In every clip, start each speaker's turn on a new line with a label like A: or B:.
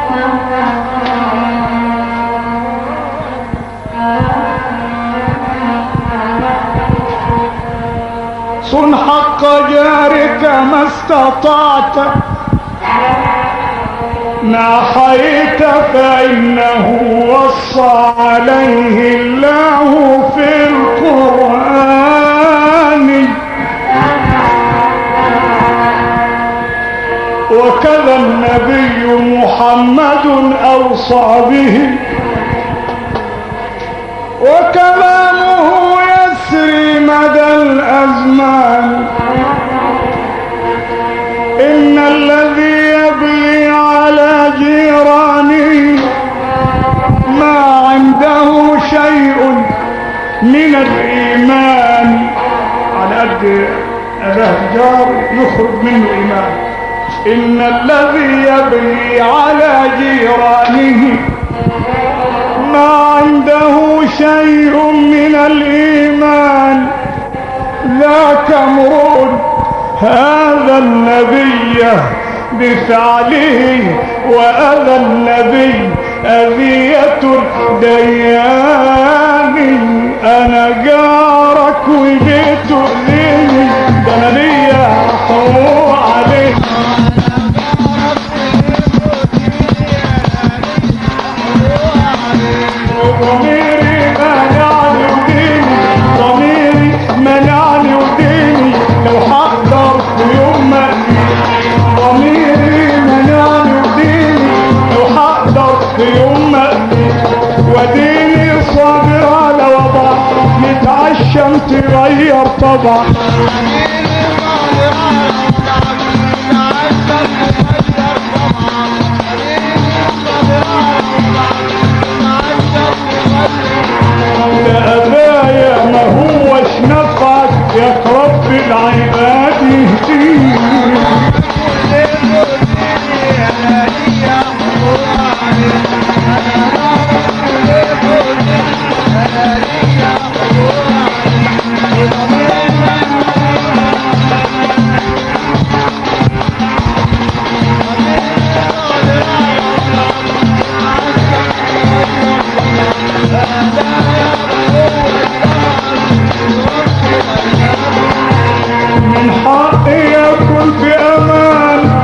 A: صن حق جارك ما استطعت ما حيت فإنه وصى عليه الله في القرآن وكذا النبي محمد أوصى به وكلامه يسري مدى الأزمان إن الذي يبغي على جيرانه ما عنده شيء من الإيمان على قد أباه جار يخرج منه إيمان إن الذي يبغي على جيرانه ما عنده شيء من الإيمان ذاك امرؤ هذا النبي بفعله وأذى النبي أذية ديان أنا جارك وجيت تؤذيني ده أنا ليا حقوق عليك ضميري منعني وديني ضميري منعني وديني لو هقدر في يوم ما أذيك. ضميري منعني وديني لو هقدر في يوم ما أذيك. وديني صابر على وضع متعشم تغير طبع ده أبايا ما هوش نفعك يا رب العباد يهديك من حقي أكون في أمان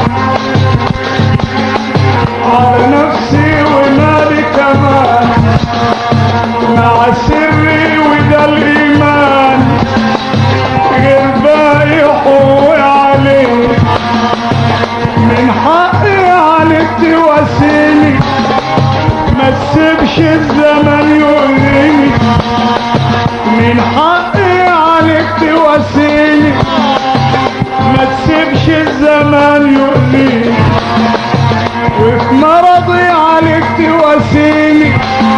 A: على نفسي ومالي كمان مع سري وده الإيمان غير باقي حقوقي عليه من حقي عليك تواسيني ما تسيبش الزمن يؤذيني من حقي عليك تواسيني ما تسيبش الزمان يؤذيني وفي مرضي عليك تواسيني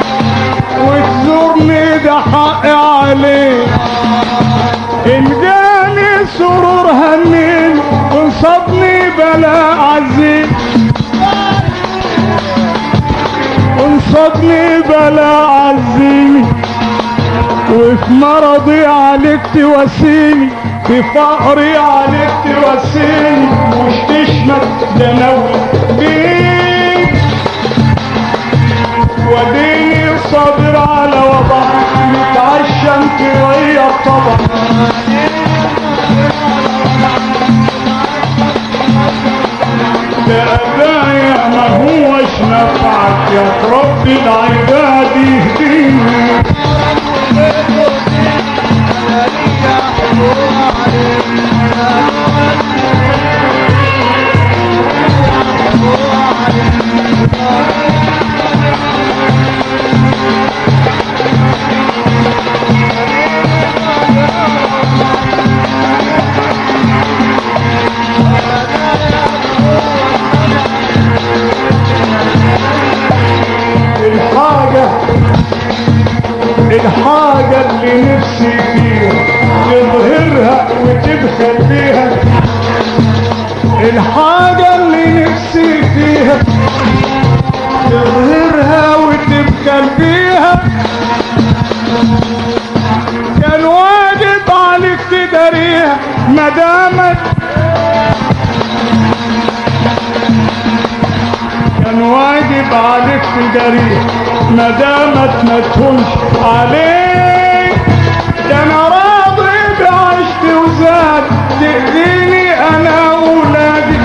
A: وتزورني ده حقي عليك ان جاني سرور هنين وانصبني بلاء عزيز وانصبني بلاء عزيز وفي مرضي عليك تواسيني في فقري عليك تواسيني مش تشمت ده نوي بيك وديني صابر على وضع متعشم تغير طبع ده أبايا ما هوش نفعك يا رب العباد يهديني الحاجة الحاجة اللي نفسي فيها تظهرها وتبخل بيها الحاجة اللي نفسي فيها تظهرها وتبخل بيها كان واجب عليك تداريها ما دامت كان واجب جريح ما دامت ما تهونش عليك ده انا راضي بعشت وزاد تأذيني انا ولادي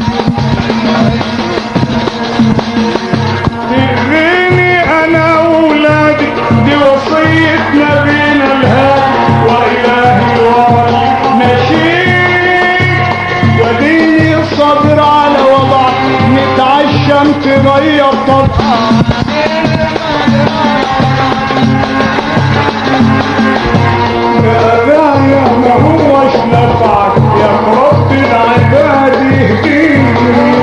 A: تأذيني انا ولادي دي وصية نبينا الهادي والهي وري نشيد وديني الصبر على وضع نتعشم تغير طبعا يا ما هوش نفعك يا رب العباد يهديني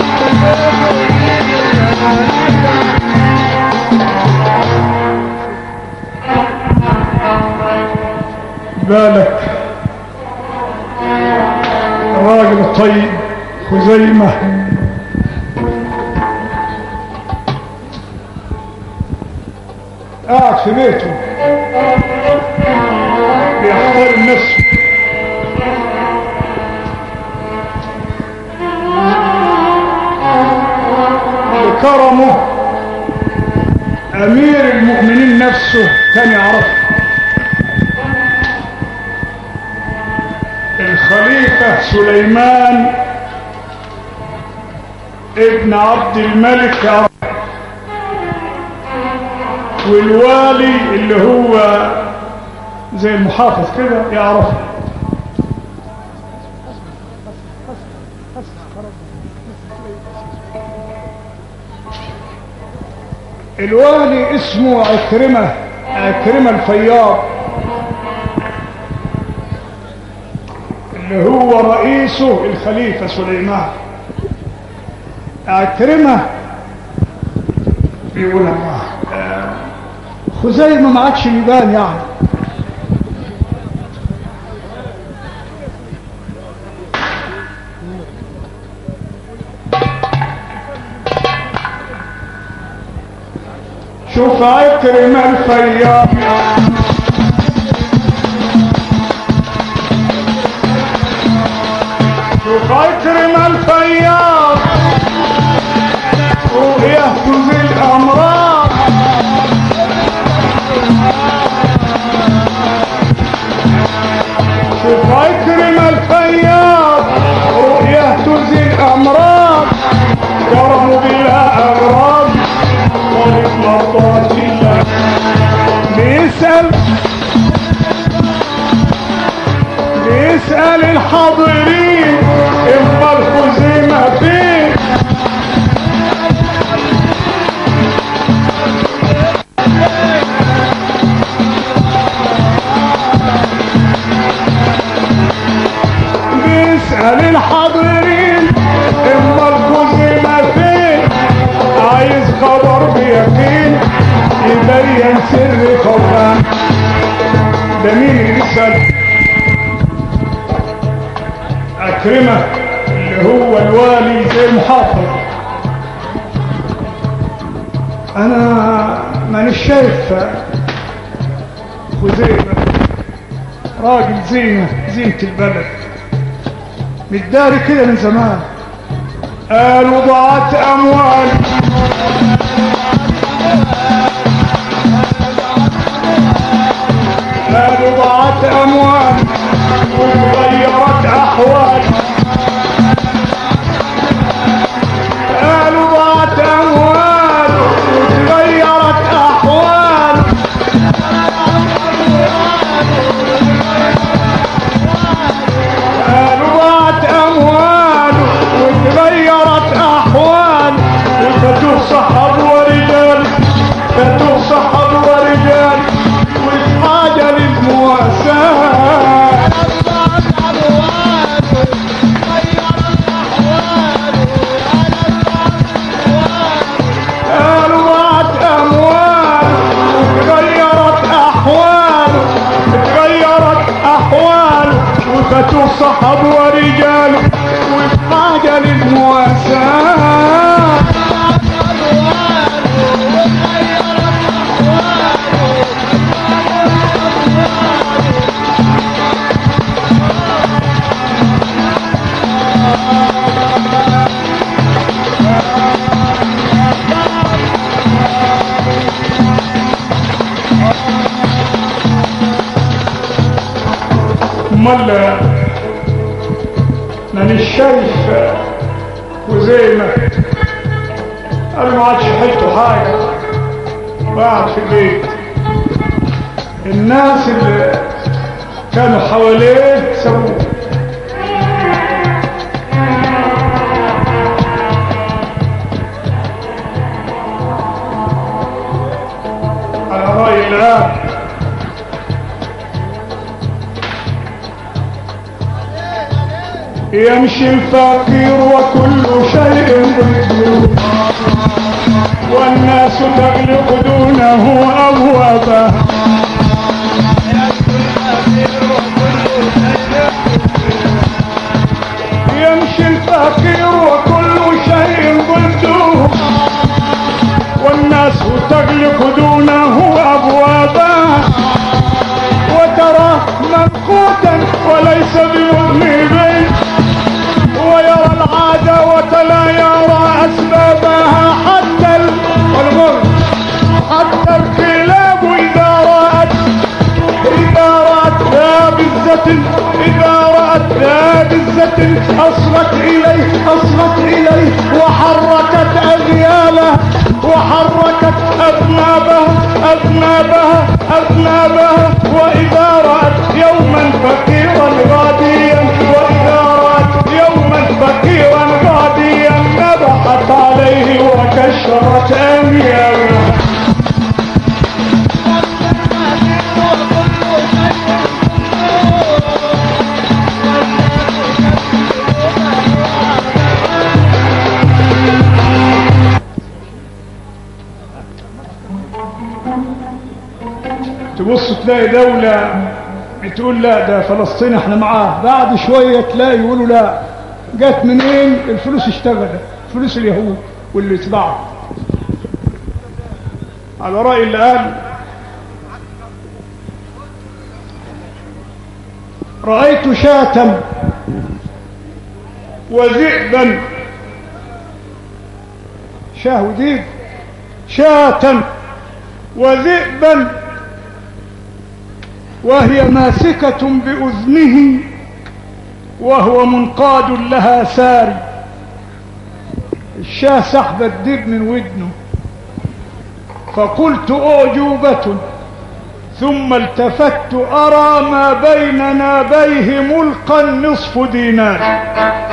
A: بالك راجل طيب خزيمة قاعد في بيته بيحترم نفسه بكرمه امير المؤمنين نفسه كان يعرفه الخليفة سليمان ابن عبد الملك يعرفه والوالي اللي هو زي المحافظ كده يعرفه الوالي اسمه عكرمة عكرمة الفياض اللي هو رئيسه الخليفة سليمان عكرمة بيقول الله آه، خزيمة ما عادش يبان يعني شوف عكرم الفياض شوف عكرم الفياض ويهتز الامراض شوف عكرم الفياض ويهتز الامراض كرم بلا اغراض طريق مرضات الله بيسأل بيسأل الحاضرين اما الخزيمة فين بيسأل الحاضرين اما الخزيمة فين عايز خبر بيقين يبين سر خوفان ده مين اللي بيسأل أكرمة اللي هو الوالي زي المحافظ أنا مانيش شايف خزيمة راجل زينة زينة البلد متداري كده من زمان قالوا ضاعت أموال قالوا ضاعت أموال وتغيرت أحوال قالوا ضاعت أموال وتغيرت أحوال قالوا ضاعت أموال وتغيرت أحوال وفتوه صحب ورجال فتوه صحب ورجال وحاجة للمواساة امال مانيش شايف وزينة قال ما عادش حلته حاجة قاعد في البيت الناس اللي كانوا حواليه سابوه على رأي الله يمشي الفقير وكل شيء ضده والناس تغلق دونه أبوابه يمشي الفقير وكل شيء ضده والناس تغلق دونه أبوابه وترى منقوتا وليس بمذنب ويرى العداوة لا يرى أسبابها حتى المر حتى الكلاب إذا رأت إذا رأت ذا بزة إذا رأت ذا بزة أصغت إليه أصغت إليه وحركت أذياله وحركت أذنابها أذنابها أذنابها وإذا رأت يوما فقيرا غاديا وإذا رأت يوما فقيرا غاديا نبحت عليه وكشرت أنيابه تبص تلاقي دولة تقول لا ده فلسطين احنا معاه بعد شوية تلاقي يقولوا لا جت منين الفلوس اشتغلت فلوس اليهود واللي اتباعوا على رأي اللي قال رأيت شاة وذئبا شاه وذئب شاة وذئبا وهي ماسكة بأذنه وهو منقاد لها ساري الشاه سحب الدب من ودنه فقلت أعجوبة ثم التفت أرى ما بين نابيه ملقا نصف دينار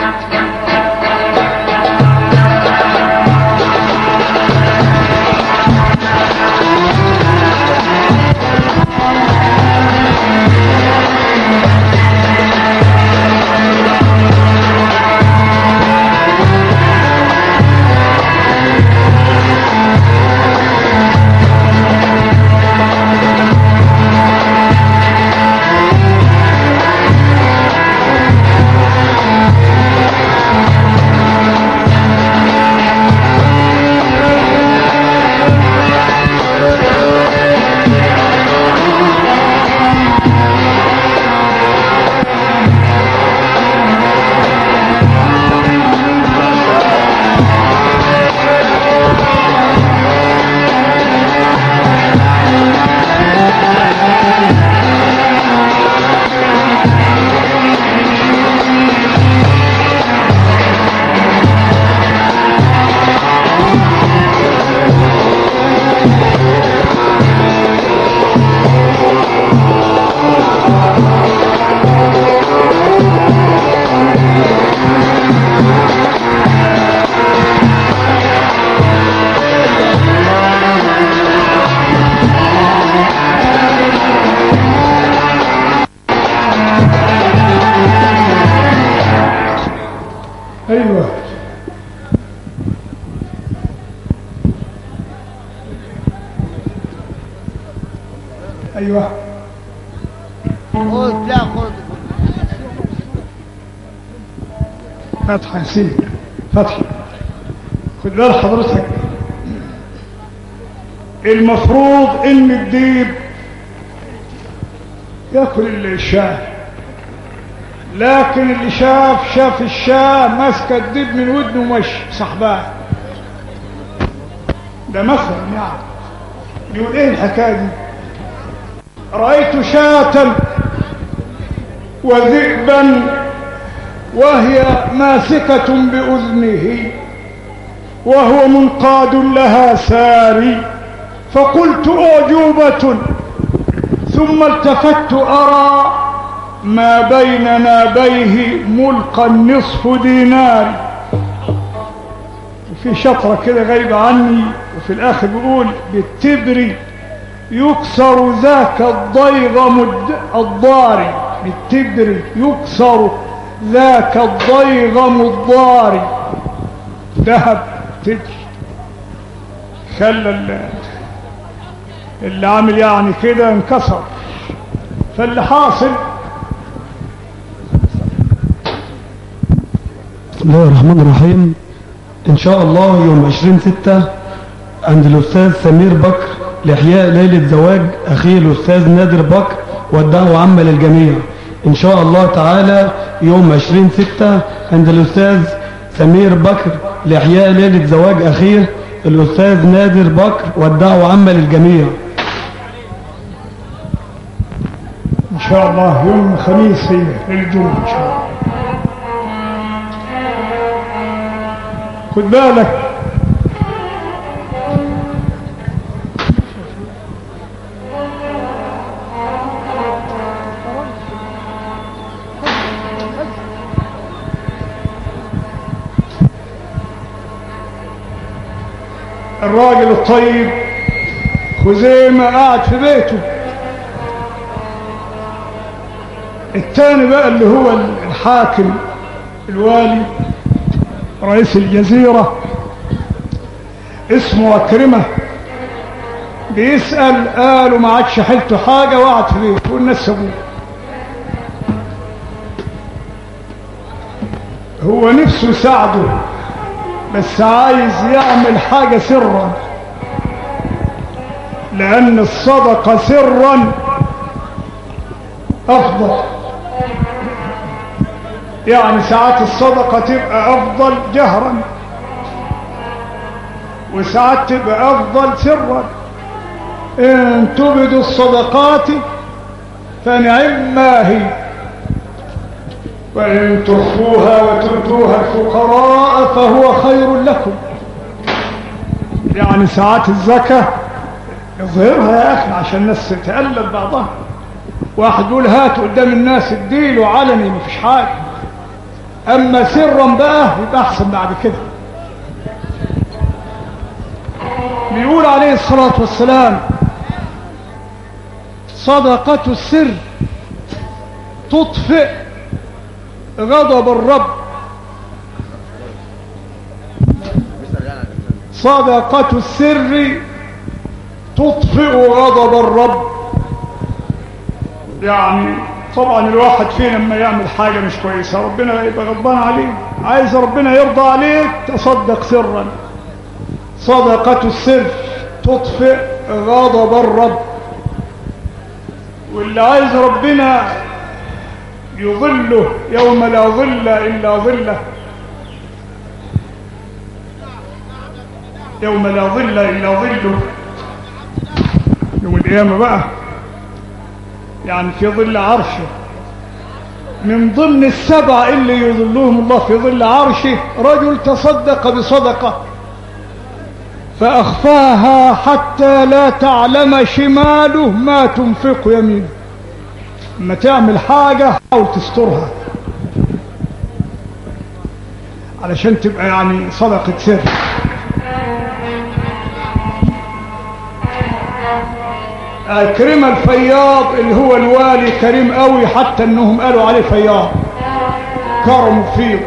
A: ايوه ايوه
B: خذ لا خذ
A: فتحة يا سيدي فتحة خد بال حضرتك المفروض ان الديب ياكل الشاه لكن اللي شاف شاف الشاه ماسكه الديب من ودنه ومشي سحباه ده مثلا يعني يقول ايه الحكايه دي رايت شاة وذئبا وهي ماسكة بأذنه وهو منقاد لها ساري فقلت أعجوبة ثم التفت أرى ما بين نابيه ملقى نصف دينار وفي شطرة كده غايبة عني وفي الآخر بيقول بالتبري يكسر ذاك الضيغم الضاري بالتبري يكسر ذاك الضيغم الضاري ذهب تبري خلى اللي عامل يعني كده انكسر فاللي حاصل
B: بسم الله الرحمن الرحيم إن شاء الله يوم 20 ستة عند الأستاذ سمير بكر لإحياء ليلة زواج أخيه الأستاذ نادر بكر والدعوة عامة للجميع إن شاء الله تعالى يوم 20 ستة عند الأستاذ سمير بكر لإحياء ليلة زواج أخيه الأستاذ نادر بكر والدعوة عامة للجميع
A: إن شاء الله يوم الخميس في الجمعة إن شاء الله خد بالك الراجل الطيب خزيمة قاعد في بيته الثاني بقى اللي هو الحاكم الوالي رئيس الجزيرة اسمه أكرمة بيسأل قالوا ما عادش حلته حاجة وقعد في بيته والناس سابوه هو نفسه يساعده بس عايز يعمل حاجة سرا لأن الصدقة سرا أفضل يعني ساعات الصدقة تبقى أفضل جهرا وساعات تبقى أفضل سرا إن تبدوا الصدقات فنعم ما هي وإن تخفوها وتؤتوها الفقراء فهو خير لكم يعني ساعات الزكاة اظهرها يا أخي عشان الناس تتألف بعضها واحد يقول هات قدام الناس اديله علني مفيش حاجة أما سرا بقى يبقى أحسن بعد كده بيقول عليه الصلاة والسلام صدقة السر تطفئ غضب الرب صدقة السر تطفئ غضب الرب يعني طبعا الواحد فينا لما يعمل حاجة مش كويسة ربنا يبقى غضبان عليه عايز ربنا يرضى عليك تصدق سرا صدقة السر تطفئ غضب الرب واللي عايز ربنا يظله يوم لا ظل إلا ظله يوم لا ظل إلا ظله يوم القيامة بقى يعني في ظل عرشه من ضمن السبع اللي يظلهم الله في ظل عرشه رجل تصدق بصدقة فأخفاها حتى لا تعلم شماله ما تنفق يمينه لما تعمل حاجة حاول تسترها علشان تبقى يعني صدقة سر كريم الفياض اللي هو الوالي كريم قوي حتى انهم قالوا عليه فياض كرم فيه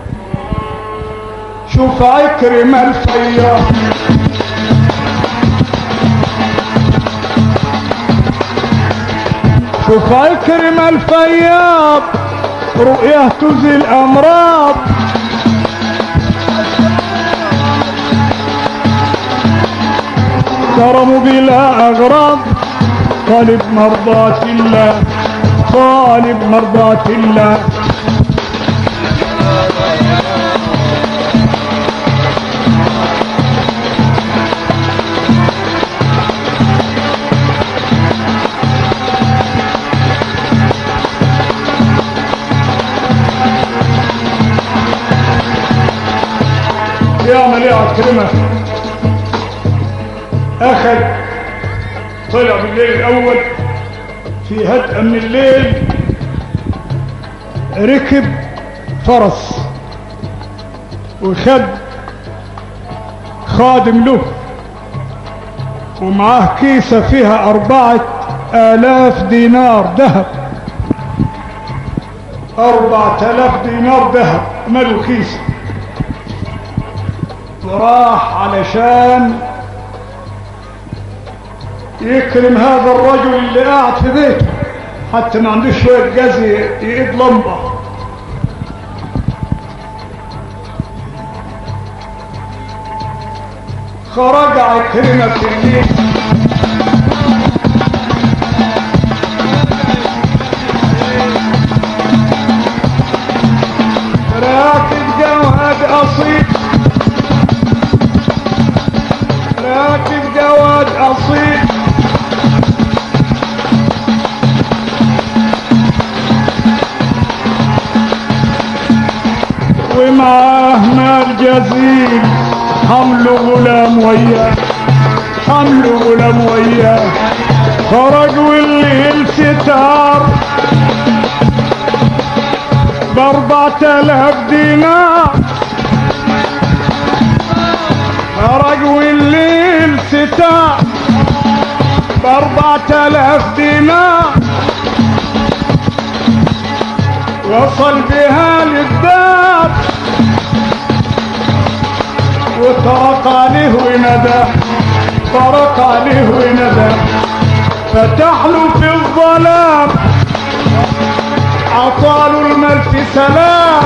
A: شوف عكرم الفياض شوف عكرم الفياض رؤية تزي الامراض كرم بلا اغراض طالب مرضات الله طالب مرضات الله يعمل ايه عكرمة اخذ طلع بالليل الاول في هدأة من الليل ركب فرس وخد خادم له ومعاه كيسة فيها أربعة آلاف دينار ذهب أربعة آلاف دينار ذهب ملوا كيسة وراح علشان يكرم هذا الرجل اللي قاعد في بيته حتى ما عندوش شوية جاز يقيد لمبة خرج عكرمة في الليل راكب جواد أصيل راكب جواد أصيل ومعاه مال جزيل حمل غلام وياه حمل غلام وياه خرج والليل ستار باربعة آلاف دينار خرج والليل ستار باربعة آلاف دينار وصل بها للدار وطرق عليه وندى طرق عليه وندى فتح له في الظلام عطاله المال في سلام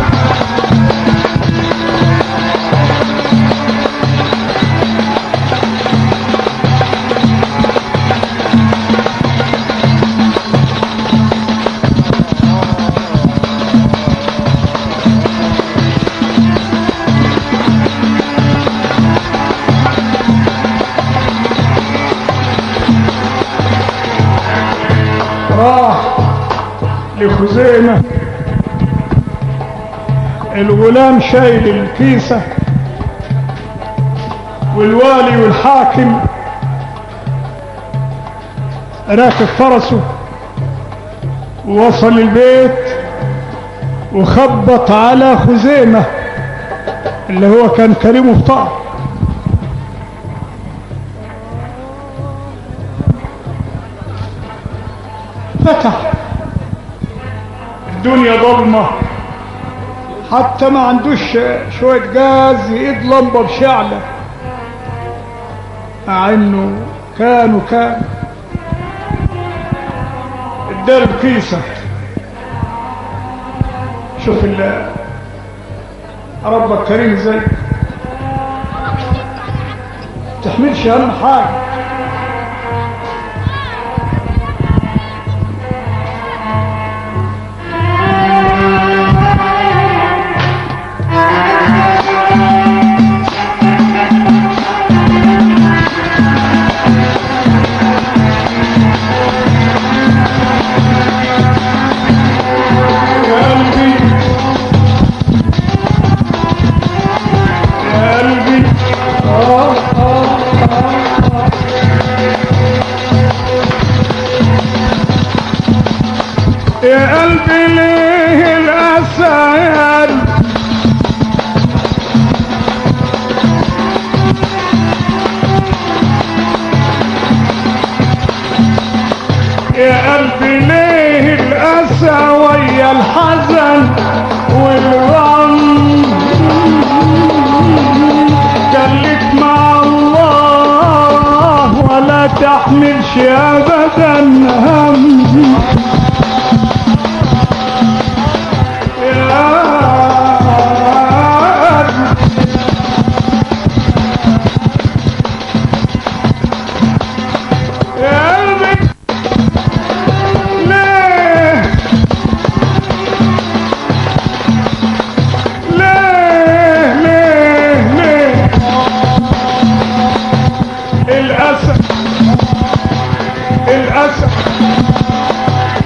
A: راح لخزيمة الغلام شايل الكيسة والوالي والحاكم راكب فرسه ووصل البيت وخبط على خزيمة اللي هو كان كريم مفتقر فتح الدنيا ضلمة حتى ما عندوش شوية جاز يقيد لمبة بشعلة مع انه كان وكان اداله بكيسة شوف ال ربك كريم ازاي تحملش اهم حاجه يا قلبي يا قلبي آه آه آه آه. يا قلبي ليه الأسى يا قلبي يا قلبي ليه الأسى ويا الحزن والغم خليك مع الله ولا تحملش أبدا هم يا قلبي يا قلبي ليه ليه ليه ليه الأسف الأسف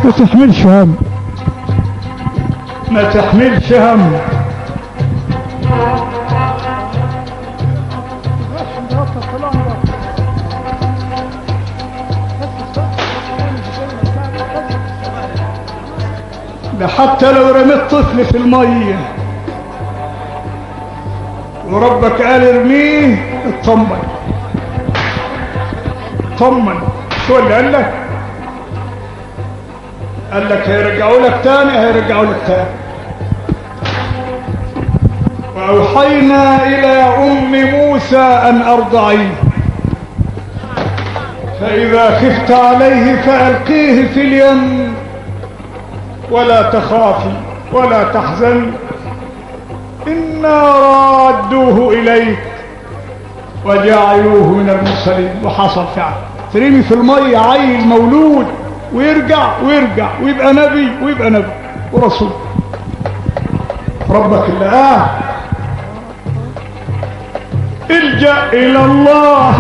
A: ما تحملش هم ما تحملش هم ده حتى لو رميت طفل في المية وربك قال ارميه اطمن اطمن شو اللي قال لك قال لك هيرجعوا لك تاني هيرجعوا لك تاني وأوحينا إلى أم موسى أن أرضعيه فإذا خفت عليه فألقيه في اليم ولا تخافي ولا تحزني إنا رادوه إليك وجعلوه من المرسلين وحصل فعلا ترمي في المية عيل مولود ويرجع ويرجع ويبقى نبي ويبقى نبي ورسول ربك الله الجأ إلى الله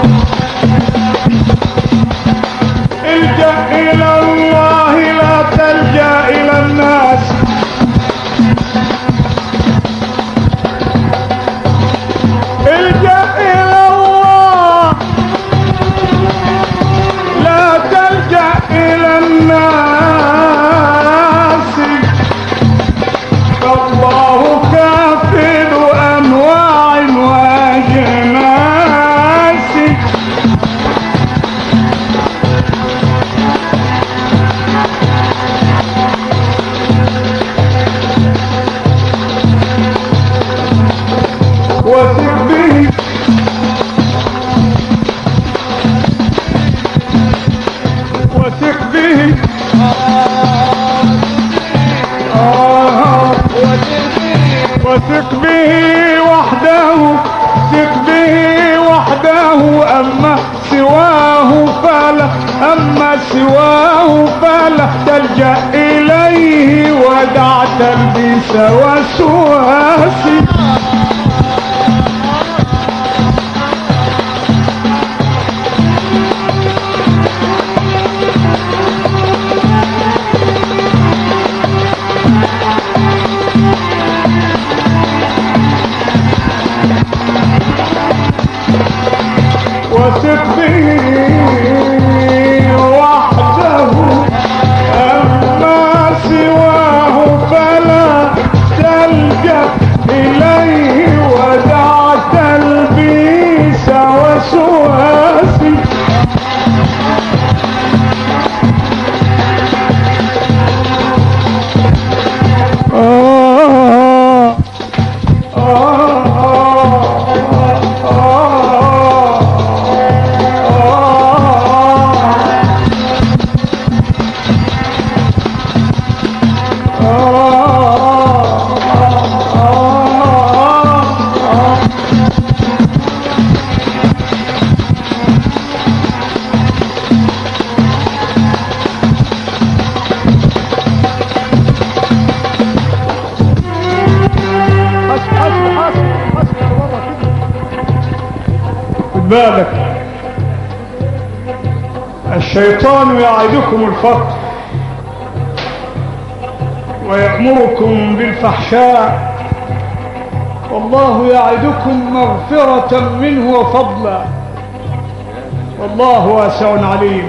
A: الجأ إلى الله لا تلجأ إلى الناس الجأ إلى الله لا تلجأ إلى الناس فالله كافر أنواع وأجناس وثق به وثق به آه وثق به وحده ثق به وحده أما سواه فلا أما سواه فلا تلجأ إليه ودع تلبيس وسواس وثق به وحده أما سواه فلا تلجأ إليه ودع تلبيس وسواس آه خد بالك الشيطان يعدكم الفقر ويأمركم بالفحشاء والله يعدكم مغفرة منه وفضلا والله واسع عليم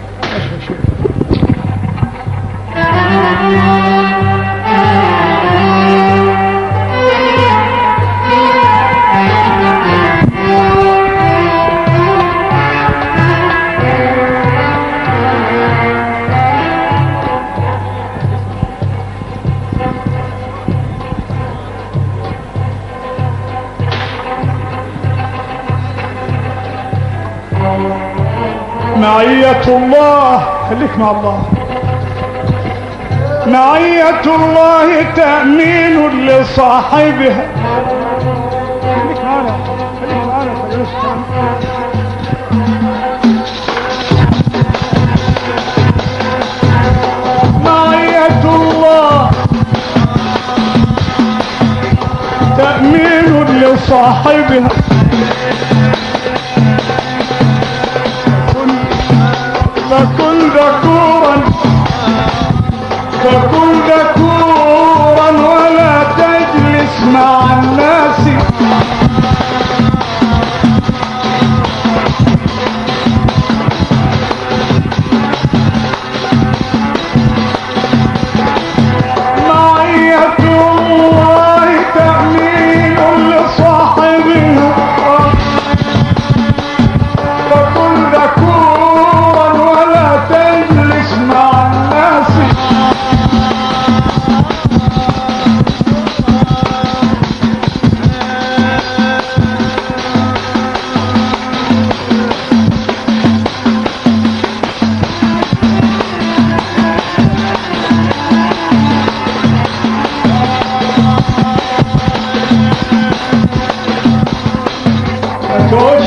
A: معية الله خليك مع الله معية الله تأمين لصاحبها خليك معنا خليك معنا خليك معنا معية الله تأمين لصاحبها فكن فكن ذكورا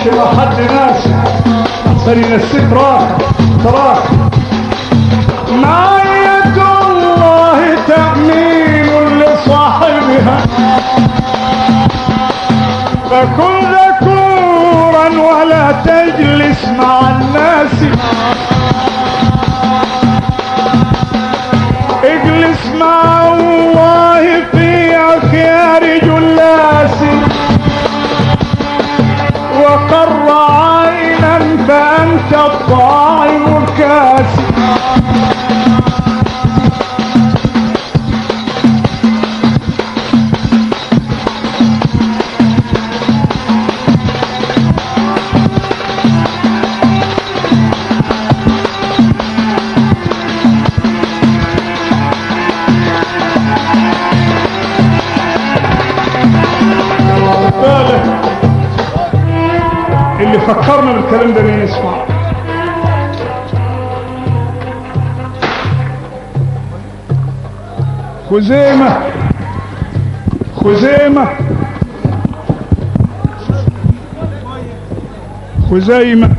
A: ما حد ناسي احسن ينسيك راحة تراك معية الله تأمين لصاحبها فكن ذكورا ولا تجلس مع الناس اجلس مع الله في اخيار جلاس وقر عينا فانت الطاعم الكاس بالك اللي فكرنا بالكلام ده مين يسمع خزيمة خزيمة خزيمة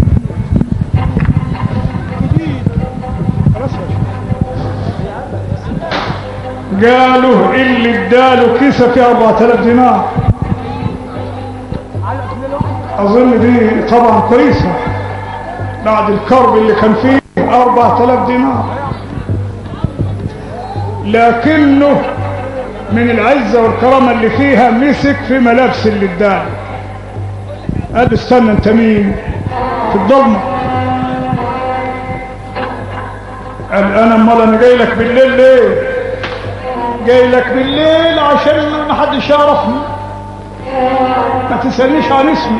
A: قالوا اللي اداله كيسة فيها 4000 دينار اظن دي طبعا كويسة بعد الكرب اللي كان فيه 4000 دينار لكنه من العزة والكرامة اللي فيها مسك في ملابس اللي اداله قال استنى انت مين في الضلمة قال انا امال انا جاي لك بالليل ليه جاي لك بالليل عشان ما حدش يعرفني ما تسألنيش عن اسمي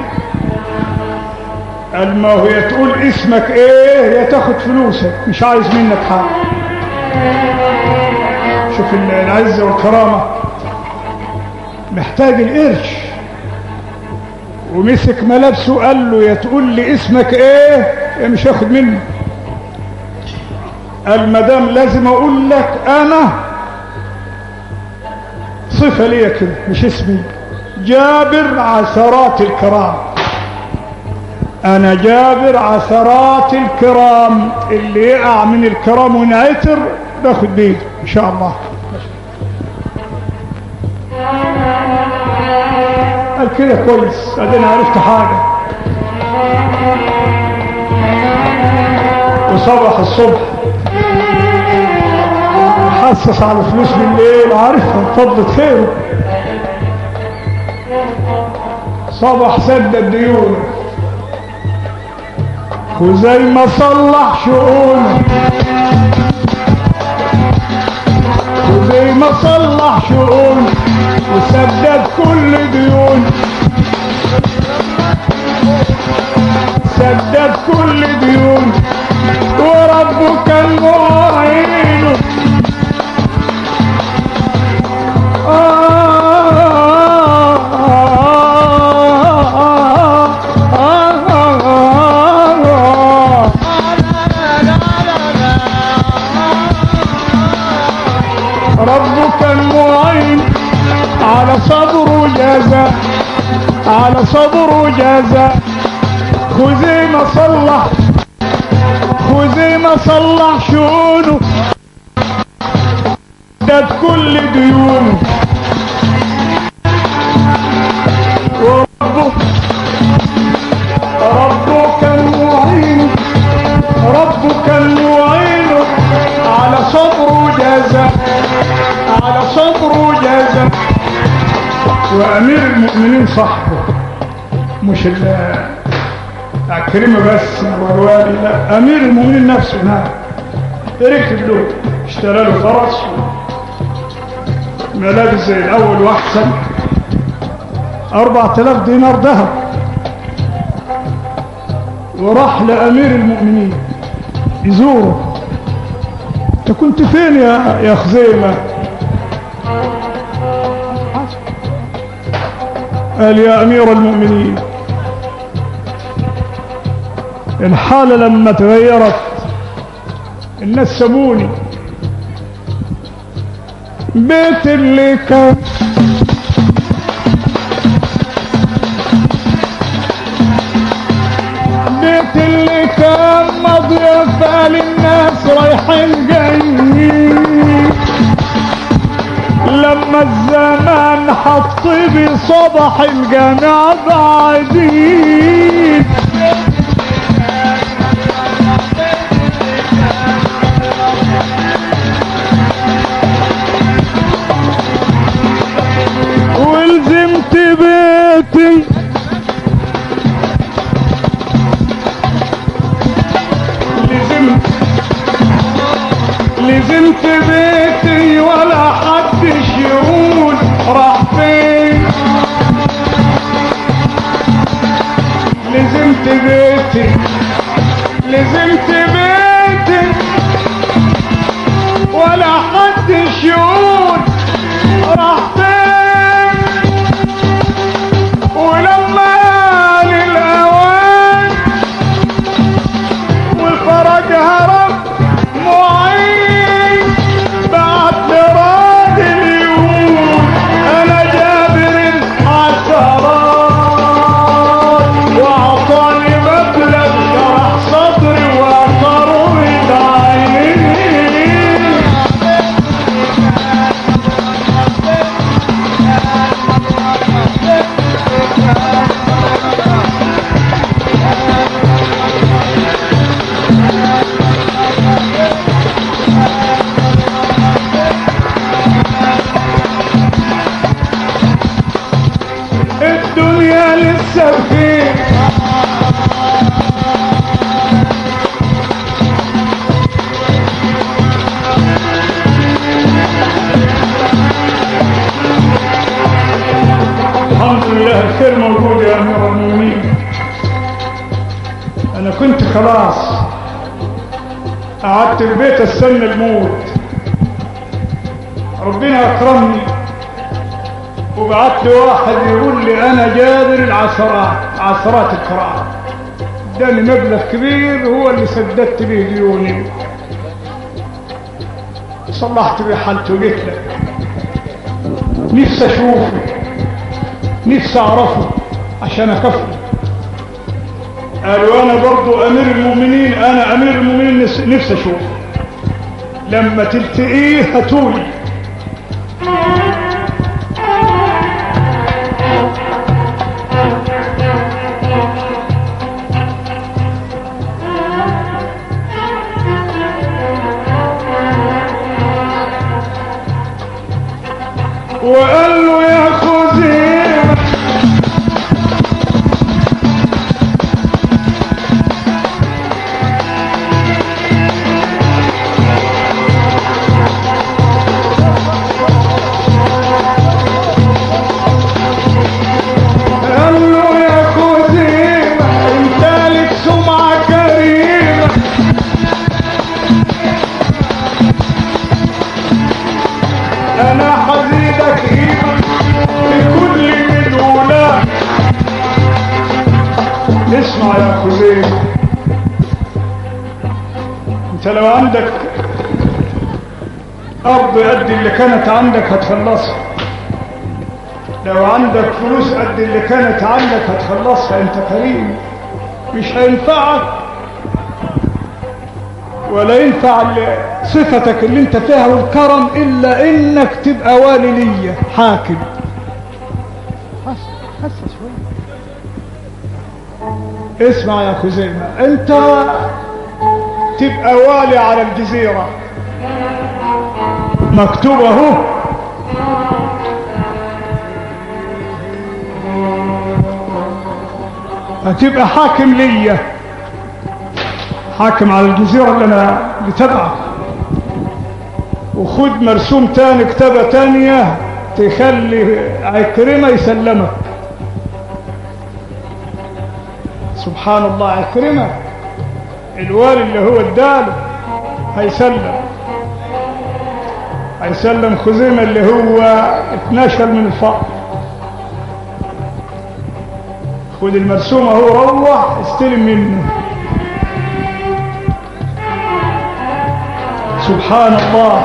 A: قال ما هو يا تقول اسمك ايه يا تاخد فلوسك مش عايز منك حاجه شوف العزة والكرامة محتاج القرش ومسك ملابسه قال له يا تقول لي اسمك ايه يا مش هاخد منك قال مدام لازم اقول لك انا صفة ليا كده مش اسمي جابر عثرات الكرام انا جابر عثرات الكرام اللي يقع من الكرام ونعتر باخد بيده ان شاء الله قال كده كويس ادينا عرفت حاجة وصبح الصبح حسس على فلوس بالليل عارفها فضلت خيره صبح سدد ديونه وزي ما صلح شؤونه وزي ما صلح شؤونه وسدد كل ديونه سدد كل ديونه وربه كان معينه ربك المعين على صبر جزاء على صبر جزاء خزيمة صلح خزيمة صلح شؤونه دد كل ديونه وربه ربك المعين ربك المعين على صبر جزاء على صبر جزاء وامير المؤمنين صاحبه مش الكلمة بس والوالي لا امير المؤمنين نفسه نعم ركب له اشترى له فرس ملابس زي الاول واحسن اربعة الاف دينار ذهب وراح لامير المؤمنين يزوره انت كنت فين يا يا خزيمه قال يا امير المؤمنين الحالة لما تغيرت الناس سابوني بيت اللي كان الجايين لما الزمان حط بصبح الجامع بعدين ولزمت بيتي لزمت لزمت بيتي ولا حدش يقول راح فين لزمت بيتي لزمت بيتي ولا حدش يقول راح فين ولما للأوان والفرج هرب معين بعد مراد اليوم انا جابر الحسرات واعطاني مبلغ شرح صدري وقرب عيني الدنيا لسه بخير الحمد لله الخير موجود يا امير المؤمنين انا كنت خلاص قعدت في البيت استنى الموت ربنا اكرمني وبعت لي واحد يقول لي انا جابر العثرات عثرات الكرام اداني مبلغ كبير هو اللي سددت به ديوني صلحت به حالته وجيت لك نفسي اشوفه نفسي اعرفه عشان اكفله قالوا انا برضو امير المؤمنين انا امير المؤمنين نفسي نفسي اشوفه لما تلتقيه هاتولي وقال له يا خزيمة قال له يا خزيمة انت لك سمعة كريمة انا حزيدك هيبة بكل مدولة اسمع يا خزيمة انت لو عندك ارض قد اللي كانت عندك هتخلصها لو عندك فلوس قد اللي كانت عندك هتخلصها انت كريم مش هينفعك ولا ينفع ال- صفتك اللي انت فيها والكرم الا انك تبقى والي ليا حاكم اسمع يا خزيمة انت تبقى والي على الجزيرة مكتوب اهو هتبقى حاكم ليا حاكم على الجزيرة اللي انا اللي تبعك وخد مرسوم تاني كتابة تانية تخلي عكرمة يسلمك سبحان الله عكرمة الوالي اللي هو اداله هيسلم هيسلم خزيمة اللي هو اتنشل من الفقر خد المرسوم اهو روح استلم منه سبحان الله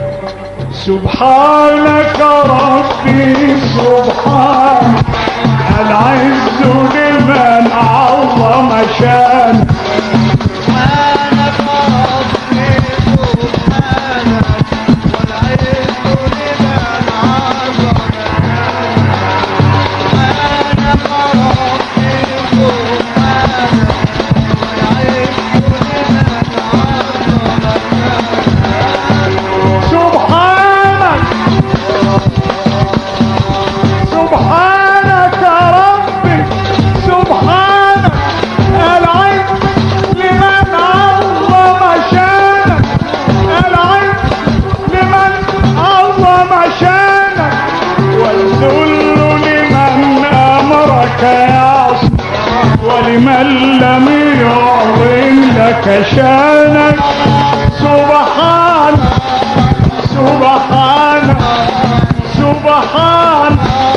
A: سبحانك ربي سبحان العز لمن عظم شان
C: سبحانك ربي سبحانك والعز لمن عظم سبحانك ربي سبحانك والعز لمن عظم
A: سبحانك سبحانك ربي سبحانك العز لمن عظم شانك العز لمن عظم شانك والذل لمن امرك يعصي ولمن لم يعظم لك شانك سبحانك سبحانك سبحانك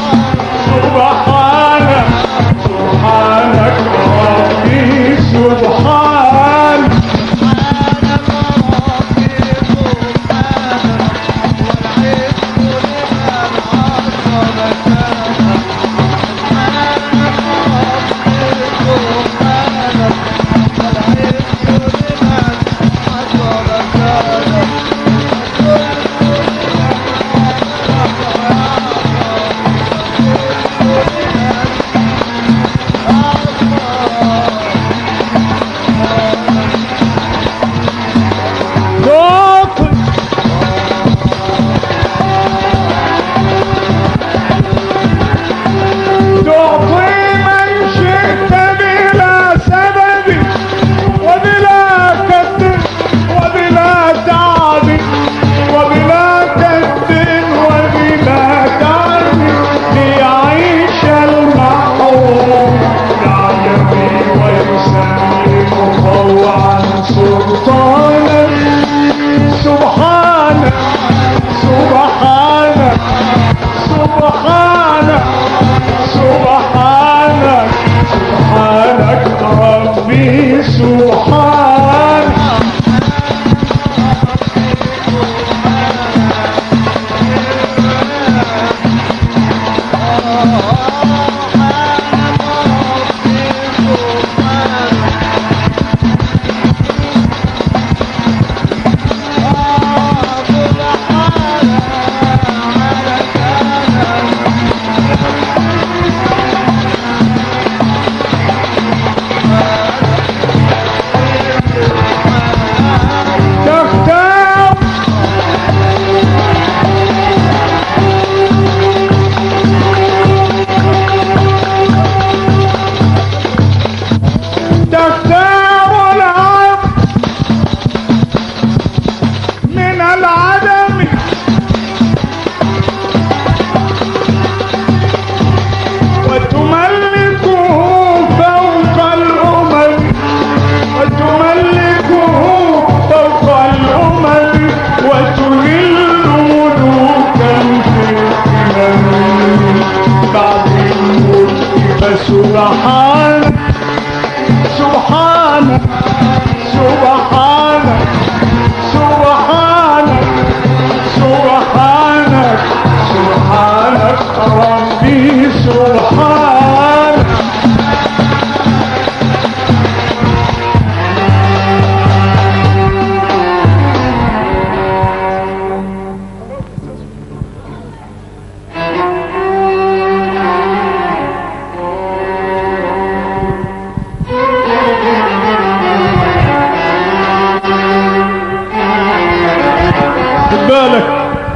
A: سبحانك سبحانك ربي سبحانك تعطي تعطي من شئت بلا سبب وبلا كد وبلا تعب وبلا كد وبلا تعب ليعيش المحروم يعجبي ويسلم طوعا سلطانا سبحانك سبحانك سبحانك سبحانك سبحانك ربي سبحانك تختار تختار العبد من العدم وتملكه فوق الأمم وتملكه فوق الأمم وتذل ملوكا في الأمم بعد الملك فسبحانك سبحانك سبحانك سبحانك سبحانك سبحانك ربي سبحانك خد بالك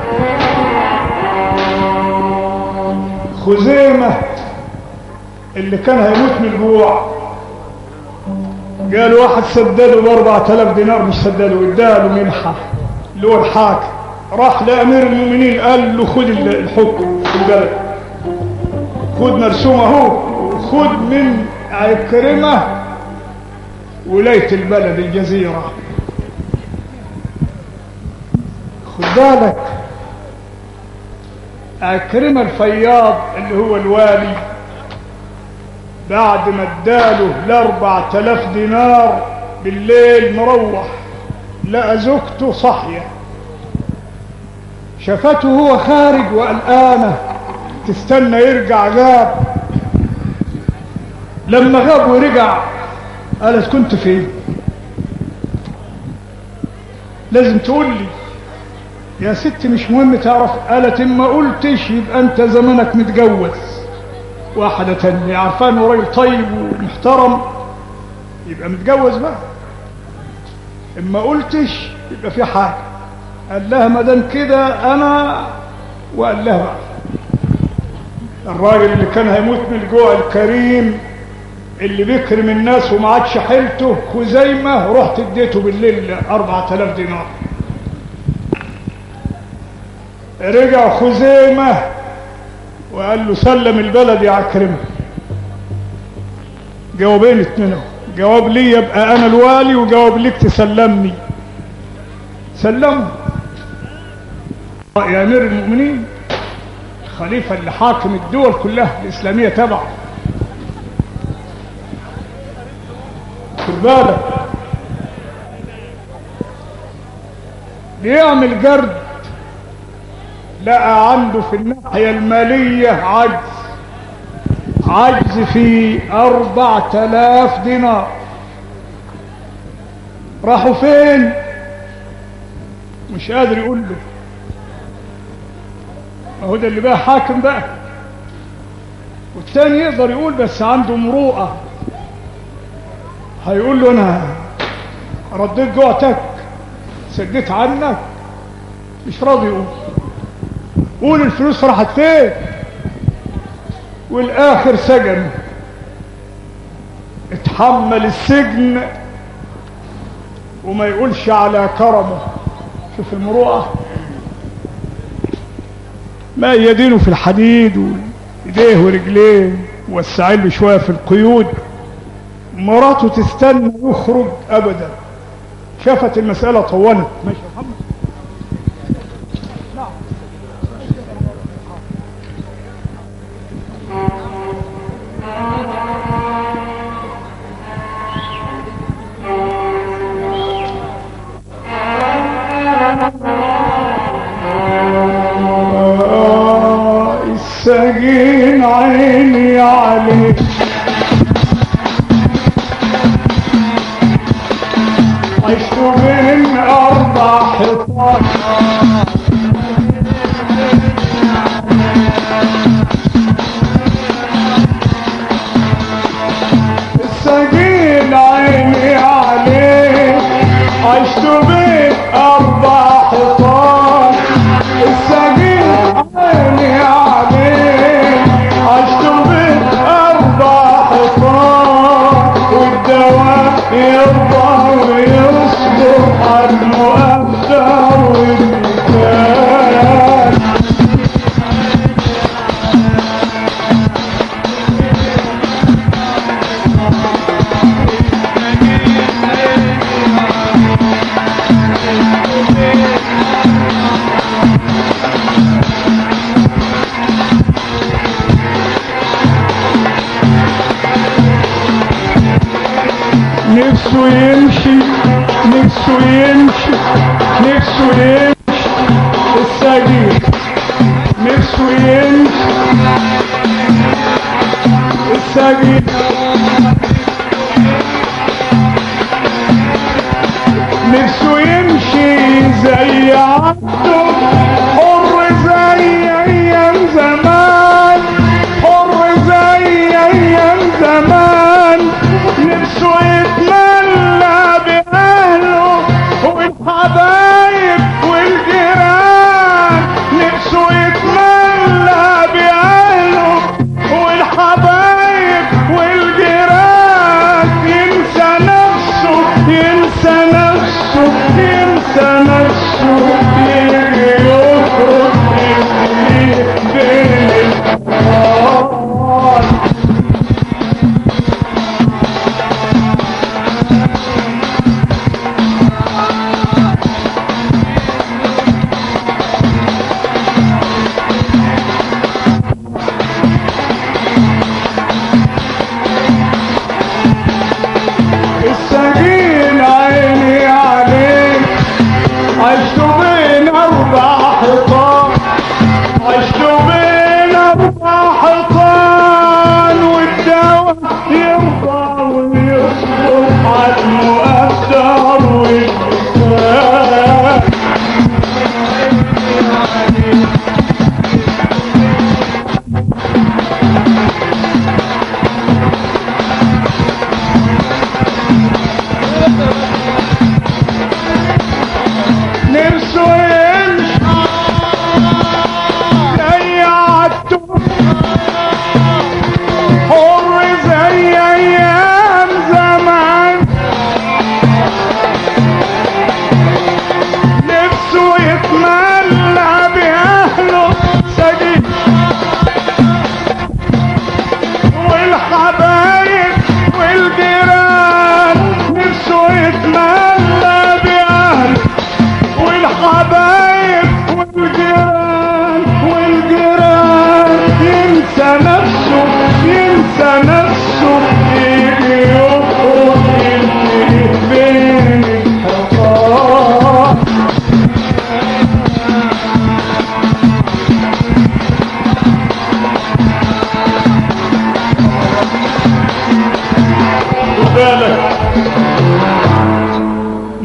A: خزيمة اللي كان هيموت من الجوع قال واحد سدده بأربعة آلاف دينار مش سدده اداله منحة اللي هو الحاكم راح لأمير المؤمنين قال له خد الحكم في البلد خد مرسوم اهو خد من عكرمة ولاية البلد الجزيرة خد بالك عكرمة الفياض اللي هو الوالي بعد ما اداله الاربع تلاف دينار بالليل مروح لقى زوجته صحية شافته هو خارج وقلقانة تستنى يرجع غاب لما غاب ورجع قالت كنت فين لازم تقول لي يا ست مش مهم تعرف قالت إن ما قلتش يبقى انت زمانك متجوز واحدة تانية عارفة انه راجل طيب ومحترم يبقى متجوز بقى اما قلتش يبقى في حاجة قال لها ما دام كده انا وقال لها بقى الراجل اللي كان هيموت من الجوع الكريم اللي بيكرم الناس وما عادش حيلته خزيمة رحت اديته بالليل 4000 دينار رجع خزيمة وقال له سلم البلد يا عكرمة جوابين اتنين اهو. جواب لي يبقى انا الوالي وجواب ليك تسلمني سلمه يا امير المؤمنين الخليفة اللي حاكم الدول كلها الاسلامية تبعه خد بالك بيعمل جرد لقى عنده في الناحية المالية عجز عجز في أربعة آلاف دينار راحوا فين مش قادر يقول له ما هو ده اللي بقى حاكم بقى والتاني يقدر يقول بس عنده مروءة هيقول له انا رديت جوعتك سديت عنك مش راضي يقول قول الفلوس راحت فين والاخر سجن اتحمل السجن وما يقولش على كرمه شوف المروءة ما يدينه في الحديد وايديه ورجليه وسعين له شوية في القيود مراته تستنى يخرج ابدا شافت المسألة طولت ماشي يا محمد آه، السجين عيني عليك عشت بين أربع حيطان السجين عيني عليك عشت بين أربع حيطان السجين عيني عليك عشت بين أربع حيطان والدواء يرضى ويصبر عنه أبدع والمكان نفسه يمشي نفسه يمشي نفسه يمشي السجين نفسه يمشي السجين نفسه يمشي زي عبده حر زي ايام زمان حر زي ايام زمان نفسه يتملى باهله والحبايب والجيران نفسه يتملى باهله والحبايب والجيران ينسى نفسه ينسى نفسه ينسى نفسه يجي يخرج يجري بين الأطفال السجين عيني عليك عشت بين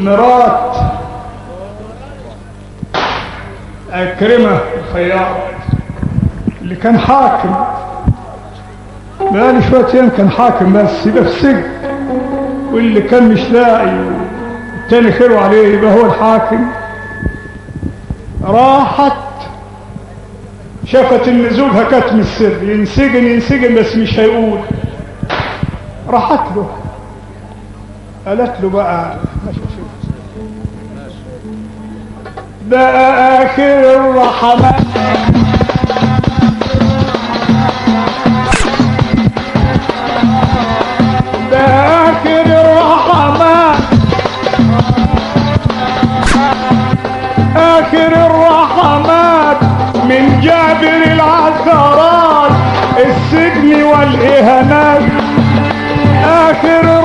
A: مرات أكرمة الخياط اللي كان حاكم بقالي شويتين كان حاكم بس يبقى في السجن واللي كان مش لاقي والتاني خيره عليه يبقى هو الحاكم راحت شافت ان زوجها كتم السر ينسجن ينسجن بس مش هيقول راحت له قالت له بقى ماشي شوف ده اخر الرحمات ده اخر الرحمات اخر الرحمات من جابر العثرات السجن والاهانات اخر